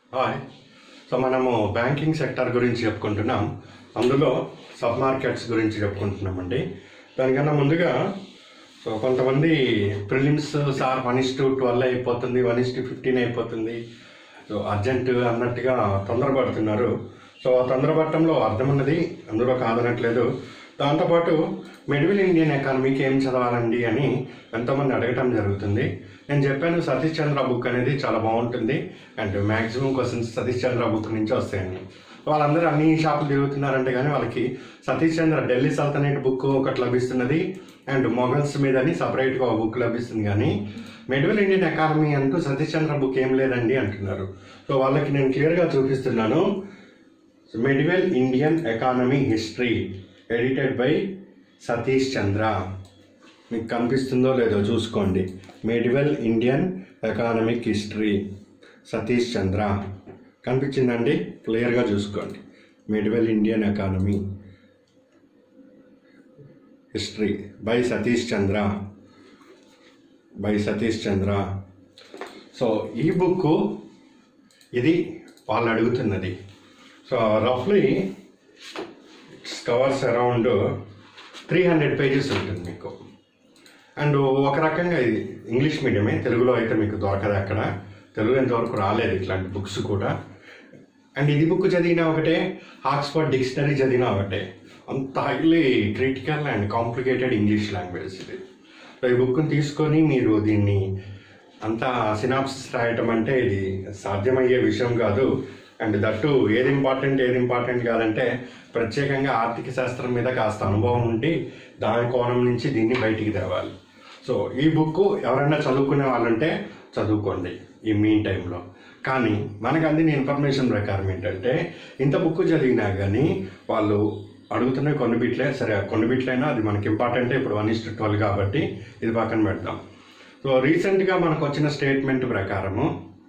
hi so మనము banking sector గురించి చెప్పుకుంటున్నాం అందులో సబ్ మార్కెట్స్ గురించి చెప్పుకుంటున్నామండి దానికన్నా ముందుగా సో కొంతమంది prelims sir one is to twelve అయిపోతుంది వన్ ఇస్ టు ఫిఫ్టీన్ అయిపోతుంది సో అర్జెంట్ అన్నట్టుగా తొందరపడుతున్నారు సో ఆ తొందరపడటంలో అర్థం ఉన్నది అందులో కాదనట్లేదు దాంతోపాటు మెడివల్ ఇండియన్ ఎకానమీకి ఏం చదవాలండి అని ఎంతోమంది అడగటం జరుగుతుంది నేను చెప్పాను సతీష్ చంద్ర బుక్ అనేది చాలా బాగుంటుంది and maximum questions Satish Chandra book నుంచి వస్తాయని వాళ్ళందరూ అన్ని షాపులు తిరుగుతున్నారంటే కానీ వాళ్ళకి సతీష్ చంద్ర ఢిల్లీ సల్తనేట్ బుక్ ఒకటి లభిస్తున్నది అండ్ మొఘల్స్ మీదని సపరేట్గా ఒక బుక్ లభిస్తుంది కానీ మెడివల్ ఇండియన్ ఎకానమీ అంటూ సతీష్ చంద్ర బుక్ ఏం లేదండి అంటున్నారు సో వాళ్ళకి నేను క్లియర్గా చూపిస్తున్నాను medieval Indian economy history edited by Satish Chandra మీకు కనిపిస్తుందో లేదో చూసుకోండి medieval Indian economic history Satish Chandra కనిపించిందండి క్లియర్గా చూసుకోండి medieval Indian economy history by Satish Chandra by Satish Chandra so ఈ బుక్ ఇది వాళ్ళు అడుగుతున్నది సో రఫ్లీ it's covers around three hundred pages ఉంటుంది మీకు అండ్ ఒక రకంగా ఇది ఇంగ్లీష్ మీడియమే తెలుగులో అయితే మీకు దొరకదు అక్కడ తెలుగు ఎంతవరకు రాలేదు ఇట్లాంటి బుక్స్ కూడా అండ్ ఇది బుక్ చదివినా ఒకటే ఆక్స్ఫర్డ్ డిక్షనరీ చదివినా ఒకటే అంత highly critical and complicated English language ఇది సో ఈ బుక్ని తీసుకొని మీరు దీన్ని అంతా సినాప్సిస్ రాయటం అంటే ఇది సాధ్యమయ్యే విషయం కాదు అండ్ దట్టు ఏది ఇంపార్టెంట్ ఏది ఇంపార్టెంట్ కాదంటే ప్రత్యేకంగా ఆర్థిక శాస్త్రం మీద కాస్త అనుభవం ఉండి దాని కోణం నుంచి దీన్ని బయటికి తేవాలి సో ఈ బుక్ ఎవరైనా చదువుకునే వాళ్ళంటే చదువుకోండి ఈ మీన్ టైంలో కానీ మనకు అందిన ఇన్ఫర్మేషన్ ప్రకారం ఏంటంటే ఇంత బుక్ చదివినా కానీ వాళ్ళు అడుగుతున్న కొన్ని బిట్లే సరే కొన్ని బిట్లైనా అది మనకి ఇంపార్టెంటే ఇప్పుడు వన్ ఇస్ ట్వెల్వ్ కాబట్టి ఇది పక్కన పెడతాం సో రీసెంట్గా మనకు వచ్చిన స్టేట్మెంట్ ప్రకారము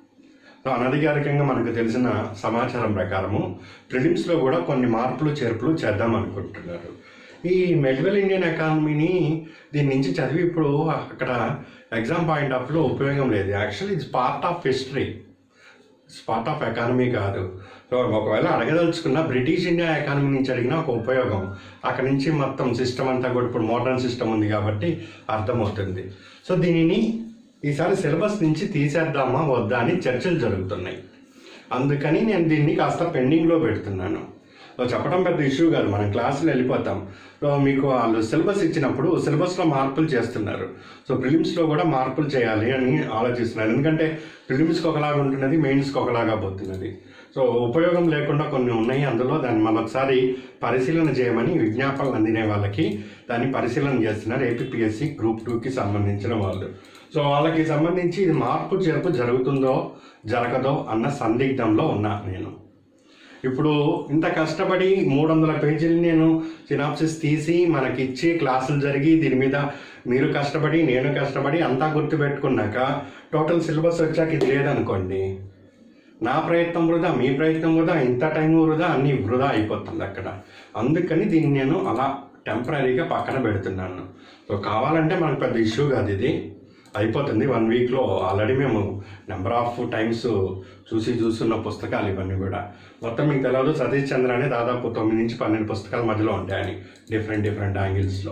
సో అనధికారికంగా మనకు తెలిసిన సమాచారం ప్రకారము ప్రిలిమ్స్లో కూడా కొన్ని మార్పులు చేర్పులు చేద్దాం అనుకుంటున్నారు ఈ మెడివల్ ఇండియన్ ఎకానమీని దీని నుంచి చదివి ఇప్పుడు అక్కడ ఎగ్జామ్ పాయింట్ ఆఫ్లో ఉపయోగం లేదు actually it's part of history it's part of economy కాదు సో ఒకవేళ అడగదలుచుకున్న బ్రిటిష్ ఇండియా ఎకానమీ నుంచి అడిగిన ఒక ఉపయోగం అక్కడ నుంచి మొత్తం సిస్టమ్ అంతా కూడా ఇప్పుడు మోడర్న్ సిస్టమ్ ఉంది కాబట్టి అర్థమవుతుంది సో దీనిని ఈసారి సిలబస్ నుంచి తీసేద్దామా వద్దా అని చర్చలు జరుగుతున్నాయి అందుకని నేను దీన్ని కాస్త పెండింగ్లో పెడుతున్నాను సో చెప్పడం పెద్ద ఇష్యూ కాదు మనం క్లాసులు వెళ్ళిపోతాం సో మీకు వాళ్ళు సిలబస్ ఇచ్చినప్పుడు సిలబస్లో మార్పులు చేస్తున్నారు సో ప్రిలిమ్స్లో కూడా మార్పులు చేయాలి అని ఆలోచిస్తున్నారు ఎందుకంటే ప్రిలిమ్స్కి ఒకలాగా ఉంటున్నది మెయిన్స్కి ఒకలాగా పోతున్నది సో ఉపయోగం లేకుండా కొన్ని ఉన్నాయి అందులో దాన్ని మరొకసారి పరిశీలన చేయమని విజ్ఞాపనలు అందినే వాళ్ళకి దాన్ని పరిశీలన చేస్తున్నారు ఏపీఎస్సి గ్రూప్ టూకి సంబంధించిన వాళ్ళు సో వాళ్ళకి సంబంధించి ఇది మార్పు చేర్పు జరుగుతుందో జరగదో అన్న సందిగ్ధంలో ఉన్నా నేను ఇప్పుడు ఇంత కష్టపడి మూడు వందల పేజీలు నేను సినాప్సిస్ తీసి మనకి ఇచ్చి క్లాసులు జరిగి దీని మీద మీరు కష్టపడి నేను కష్టపడి అంతా గుర్తుపెట్టుకున్నాక టోటల్ సిలబస్ వచ్చాక ఇది లేదనుకోండి నా ప్రయత్నం వృధా మీ ప్రయత్నం వృధా ఇంత టైం వృధా అన్ని వృధా అయిపోతుంది అక్కడ అందుకని దీన్ని నేను అలా టెంపరీగా పక్కన పెడుతున్నాను సో కావాలంటే మనకు పెద్ద ఇష్యూ కాదు ఇది అయిపోతుంది వన్ వీక్లో ఆల్రెడీ మేము నెంబర్ ఆఫ్ టైమ్స్ చూసి చూస్తున్న పుస్తకాలు ఇవన్నీ కూడా మొత్తం మీకు తెలియదు సతీష్ చంద్ర అనే దాదాపు తొమ్మిది నుంచి పన్నెండు పుస్తకాల మధ్యలో ఉంటాయని డిఫరెంట్ డిఫరెంట్ యాంగిల్స్లో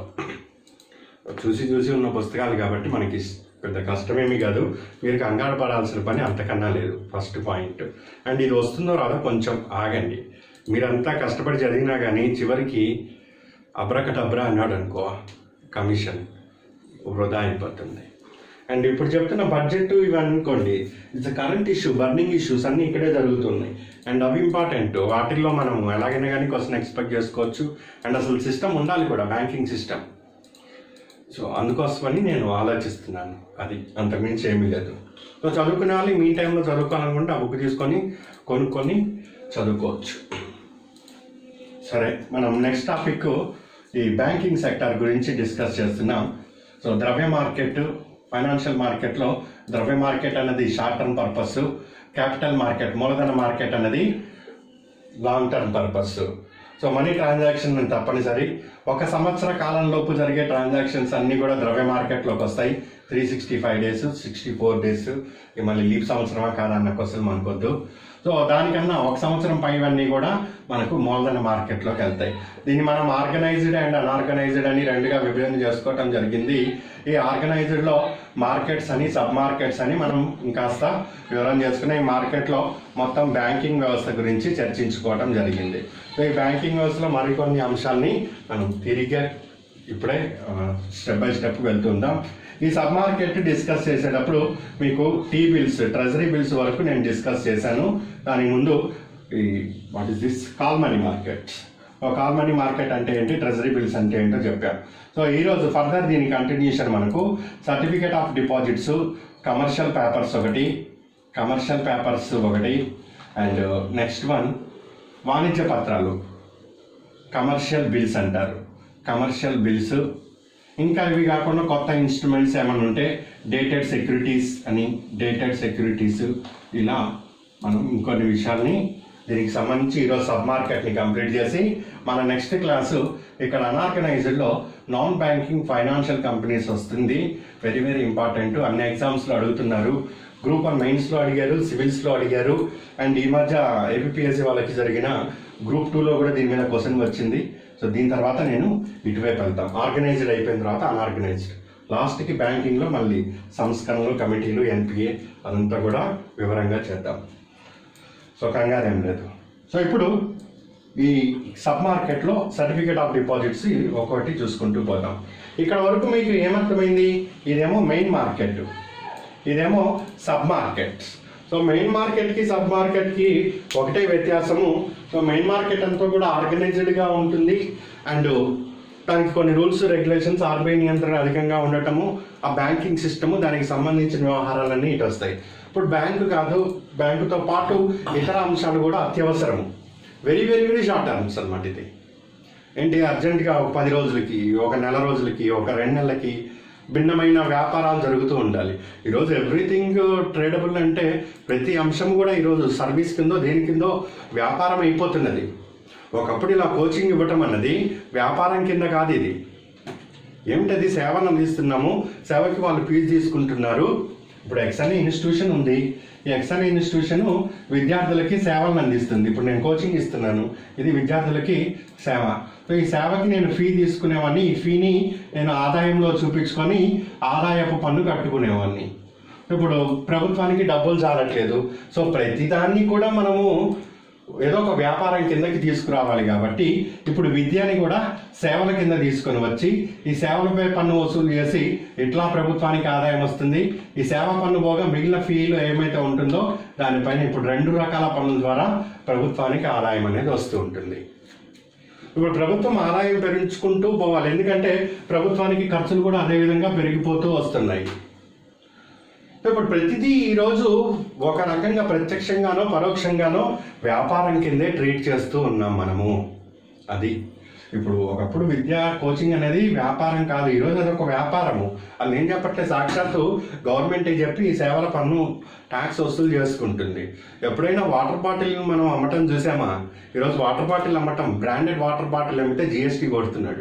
చూసి చూసి ఉన్న పుస్తకాలు కాబట్టి మనకి పెద్ద కష్టమేమీ కాదు మీరు కంగారు పడాల్సిన పని అంతకన్నా లేదు ఫస్ట్ పాయింట్ అండ్ ఇది వస్తుందో రాదో కొంచెం ఆగండి మీరంతా కష్టపడి చదివినా కానీ చివరికి అబ్రకటబ్రా అన్నాడు అనుకో కమిషన్ వృధా అయిపోతుంది అండ్ ఇప్పుడు చెప్తున్న బడ్జెట్ ఇవి అనుకోండి it's current issue burning issues అన్నీ ఇక్కడే జరుగుతున్నాయి అండ్ అవి ఇంపార్టెంట్ వాటిల్లో మనం ఎలాగైనా కానీ క్వశ్చన్ ఎక్స్పెక్ట్ చేసుకోవచ్చు అండ్ అసలు సిస్టమ్ ఉండాలి కూడా బ్యాంకింగ్ సిస్టమ్ సో అందుకోసమని నేను ఆలోచిస్తున్నాను అది అంతకుమించి ఏమీ లేదు సో చదువుకునే వాళ్ళు మీ టైంలో చదువుకోవాలనుకుంటే ఆ బుక్ తీసుకొని కొనుక్కొని చదువుకోవచ్చు సరే మనం నెక్స్ట్ టాపిక్ ఈ బ్యాంకింగ్ సెక్టర్ గురించి డిస్కస్ చేస్తున్నాం సో ద్రవ్య మార్కెట్ ఫైనాన్షియల్ మార్కెట్లో ద్రవ్య మార్కెట్ అనేది short term purpose capital market మూలధన మార్కెట్ అనేది long term purpose so money transaction తప్పనిసరి ఒక సంవత్సర కాలంలోపు జరిగే ట్రాన్సాక్షన్స్ అన్నీ కూడా ద్రవ్య మార్కెట్లోకి వస్తాయి three sixty five days sixty four days మళ్ళీ లీప్ సంవత్సరమా కాదన్న క్వశ్చన్ మనకొద్దు సో దానికన్నా ఒక సంవత్సరం పైవన్నీ కూడా మనకు మూలధన మార్కెట్లోకి వెళ్తాయి దీన్ని మనం ఆర్గనైజ్డ్ అండ్ అన్ఆర్గనైజ్డ్ అని రెండుగా విభజన చేసుకోవటం జరిగింది ఈ ఆర్గనైజ్డ్లో మార్కెట్స్ అని సబ్ మార్కెట్స్ అని మనం ఇంకాస్త వివరం చేసుకుని ఈ మార్కెట్లో మొత్తం బ్యాంకింగ్ వ్యవస్థ గురించి చర్చించుకోవటం జరిగింది సో ఈ బ్యాంకింగ్ వ్యవస్థలో మరికొన్ని అంశాలని మనం తిరిగి ఇప్పుడే స్టెప్ బై స్టెప్ వెళ్తుందాం ఈ సబ్ మార్కెట్ డిస్కస్ చేసేటప్పుడు మీకు టీ బిల్స్ ట్రెజరీ బిల్స్ వరకు నేను డిస్కస్ చేశాను దానికి ముందు ఈ what is this call money market call money market అంటే ఏంటి ట్రెజరీ బిల్స్ అంటే ఏంటో చెప్పాను సో ఈరోజు ఫర్దర్ దీని కంటిన్యూషన్ మనకు certificate of deposits commercial papers ఒకటి కమర్షియల్ పేపర్స్ ఒకటి అండ్ నెక్స్ట్ వన్ వాణిజ్య పత్రాలు కమర్షియల్ బిల్స్ అంటారు కమర్షియల్ బిల్స్ ఇంకా ఇవి కాకుండా కొత్త ఇన్స్ట్రుమెంట్స్ ఏమైనా ఉంటే డేటెడ్ సెక్యూరిటీస్ అని డేటెడ్ సెక్యూరిటీస్ ఇలా మనం ఇంకొన్ని విషయాల్ని దీనికి సంబంధించి ఈరోజు సబ్ మార్కెట్ని కంప్లీట్ చేసి మన నెక్స్ట్ క్లాసు ఇక్కడ అనార్గనైజ్డ్లో నాన్ బ్యాంకింగ్ ఫైనాన్షియల్ కంపెనీస్ వస్తుంది వెరీ వెరీ ఇంపార్టెంట్ అన్ని ఎగ్జామ్స్లో అడుగుతున్నారు గ్రూప్ వన్ మెయిన్స్లో అడిగారు సివిల్స్లో అడిగారు అండ్ ఈ మధ్య ఏపీఎస్సీ వాళ్ళకి జరిగిన గ్రూప్ టూలో కూడా దీని మీద క్వశ్చన్ వచ్చింది సో దీని తర్వాత నేను ఇటువైపు వెళ్తాం ఆర్గనైజ్డ్ అయిపోయిన తర్వాత అన్ఆర్గనైజ్డ్ లాస్ట్కి బ్యాంకింగ్లో మళ్ళీ సంస్కరణలు కమిటీలు ఎన్పిఏ అదంతా కూడా వివరంగా చేద్దాం సో కంగారు ఏం లేదు సో ఇప్పుడు ఈ సబ్ మార్కెట్లో సర్టిఫికేట్ ఆఫ్ డిపాజిట్స్ ఒక్కొక్కటి చూసుకుంటూ పోదాం ఇక్కడ వరకు మీకు ఏమర్థమైంది ఇదేమో మెయిన్ మార్కెట్ ఇదేమో సబ్ మార్కెట్ సో మెయిన్ మార్కెట్కి సబ్ మార్కెట్కి ఒకటే వ్యత్యాసము సో మెయిన్ మార్కెట్ అంతా కూడా ఆర్గనైజ్డ్గా ఉంటుంది అండ్ దానికి కొన్ని రూల్స్ రెగ్యులేషన్స్ ఆర్బీఐ నియంత్రణ అధికంగా ఉండటము ఆ బ్యాంకింగ్ సిస్టమ్ దానికి సంబంధించిన వ్యవహారాలన్నీ ఇటు వస్తాయి ఇప్పుడు బ్యాంకు కాదు బ్యాంకుతో పాటు ఇతర అంశాలు కూడా అత్యవసరం very very very short terms అనమాట ఇది ఏంటి అర్జెంటుగా ఒక పది రోజులకి ఒక నెల రోజులకి ఒక రెండు నెలలకి భిన్నమైన వ్యాపారాలు జరుగుతూ ఉండాలి ఈరోజు ఎవ్రీథింగ్ ట్రేడబుల్ అంటే ప్రతి అంశం కూడా ఈరోజు సర్వీస్ కిందో దేని కిందో వ్యాపారం అయిపోతున్నది ఒకప్పుడు ఇలా కోచింగ్ ఇవ్వటం అన్నది వ్యాపారం కింద కాదు ఇది ఏమిటది సేవను అందిస్తున్నాము సేవకి వాళ్ళు ఫీజు తీసుకుంటున్నారు ఇప్పుడు ఎక్సన్ ఇన్స్టిట్యూషన్ ఉంది ఈ ఎక్సన్ ఇన్స్టిట్యూషన్ విద్యార్థులకి సేవలను అందిస్తుంది ఇప్పుడు నేను కోచింగ్ ఇస్తున్నాను ఇది విద్యార్థులకి సేవ సో ఈ సేవకి నేను ఫీ తీసుకునేవాడిని ఈ ఫీని నేను ఆదాయంలో చూపించుకొని ఆదాయపు పన్ను కట్టుకునేవాడిని ఇప్పుడు ప్రభుత్వానికి డబ్బులు చాలట్లేదు సో ప్రతిదాన్ని కూడా మనము ఏదో ఒక వ్యాపారం కిందకి తీసుకురావాలి కాబట్టి ఇప్పుడు విద్యని కూడా సేవల కింద తీసుకొని వచ్చి ఈ సేవలపై పన్ను వసూలు చేసి ఇట్లా ప్రభుత్వానికి ఆదాయం వస్తుంది ఈ సేవ పన్ను పోగా మిగిలిన ఫీలు ఏమైతే ఉంటుందో దానిపైన ఇప్పుడు రెండు రకాల పన్నుల ద్వారా ప్రభుత్వానికి ఆదాయం అనేది వస్తూ ఉంటుంది ఇప్పుడు ప్రభుత్వం ఆదాయం పెంచుకుంటూ పోవాలి ఎందుకంటే ప్రభుత్వానికి ఖర్చులు కూడా అదే విధంగా పెరిగిపోతూ వస్తున్నాయి ఇప్పుడు ప్రతిదీ ఈరోజు ఒక రకంగా ప్రత్యక్షంగానో పరోక్షంగానో వ్యాపారం కిందే ట్రీట్ చేస్తూ ఉన్నాం మనము అది ఇప్పుడు ఒకప్పుడు విద్యా కోచింగ్ అనేది వ్యాపారం కాదు ఈరోజు అది ఒక వ్యాపారము అది నేను చెప్పట్లే సాక్షాత్తు గవర్నమెంట్ చెప్పి ఈ సేవల పన్ను ట్యాక్స్ వసూలు చేసుకుంటుంది ఎప్పుడైనా వాటర్ బాటిల్ మనం అమ్మటం చూసామా ఈరోజు వాటర్ బాటిల్ అమ్మటం బ్రాండెడ్ వాటర్ బాటిల్ అమ్మితే జిఎస్టీ కొడుతున్నాడు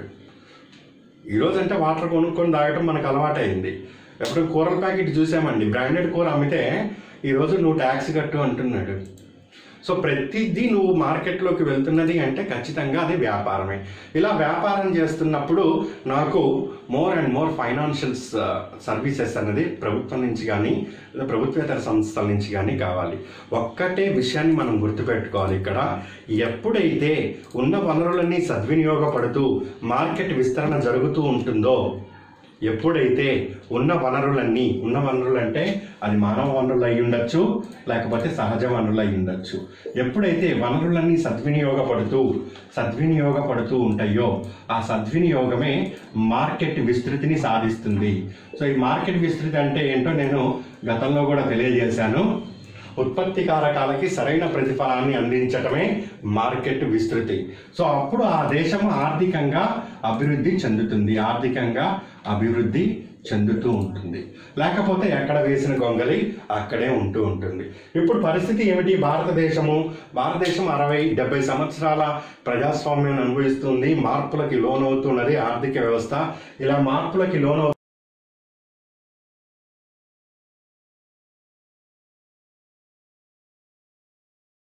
ఈరోజు అంటే వాటర్ కొనుక్కొని తాగటం మనకు అలవాటైంది ఎప్పుడు కూరల ప్యాకెట్ చూసామండి బ్రాండెడ్ కూర అమ్మితే ఈరోజు నువ్వు ట్యాక్స్ కట్టు అంటున్నాడు సో ప్రతిదీ నువ్వు మార్కెట్లోకి వెళ్తున్నది అంటే ఖచ్చితంగా అది వ్యాపారమే ఇలా వ్యాపారం చేస్తున్నప్పుడు నాకు more and more financial services అనేది ప్రభుత్వం నుంచి కానీ లేదా ప్రభుత్వేతర సంస్థల నుంచి కానీ కావాలి ఒక్కటే విషయాన్ని మనం గుర్తుపెట్టుకోవాలి ఇక్కడ ఎప్పుడైతే ఉన్న వనరులన్నీ సద్వినియోగపడుతూ మార్కెట్ విస్తరణ జరుగుతూ ఉంటుందో ఎప్పుడైతే ఉన్న వనరులన్నీ ఉన్న వనరులు అంటే అది మానవ వనరులు అయి ఉండొచ్చు లేకపోతే సహజ వనరులు అయి ఉండొచ్చు ఎప్పుడైతే వనరులన్నీ సద్వినియోగపడుతూ సద్వినియోగపడుతూ ఉంటాయో ఆ సద్వినియోగమే మార్కెట్ విస్తృతిని సాధిస్తుంది సో ఈ మార్కెట్ విస్తృతి అంటే ఏంటో నేను గతంలో కూడా తెలియజేశాను ఉత్పత్తి కారకాలకి సరైన ప్రతిఫలాన్ని అందించటమే మార్కెట్ విస్తృతి సో అప్పుడు ఆ దేశం ఆర్థికంగా అభివృద్ధి చెందుతుంది ఆర్థికంగా అభివృద్ధి చెందుతూ ఉంటుంది లేకపోతే ఎక్కడ వేసిన గొంగలి అక్కడే ఉంటూ ఉంటుంది ఇప్పుడు పరిస్థితి ఏమిటి భారతదేశము భారతదేశం అరవై డెబ్బై సంవత్సరాల ప్రజాస్వామ్యం అనుభవిస్తుంది మార్పులకి లోనవుతున్నది ఆర్థిక వ్యవస్థ ఇలా మార్పులకి లోనవు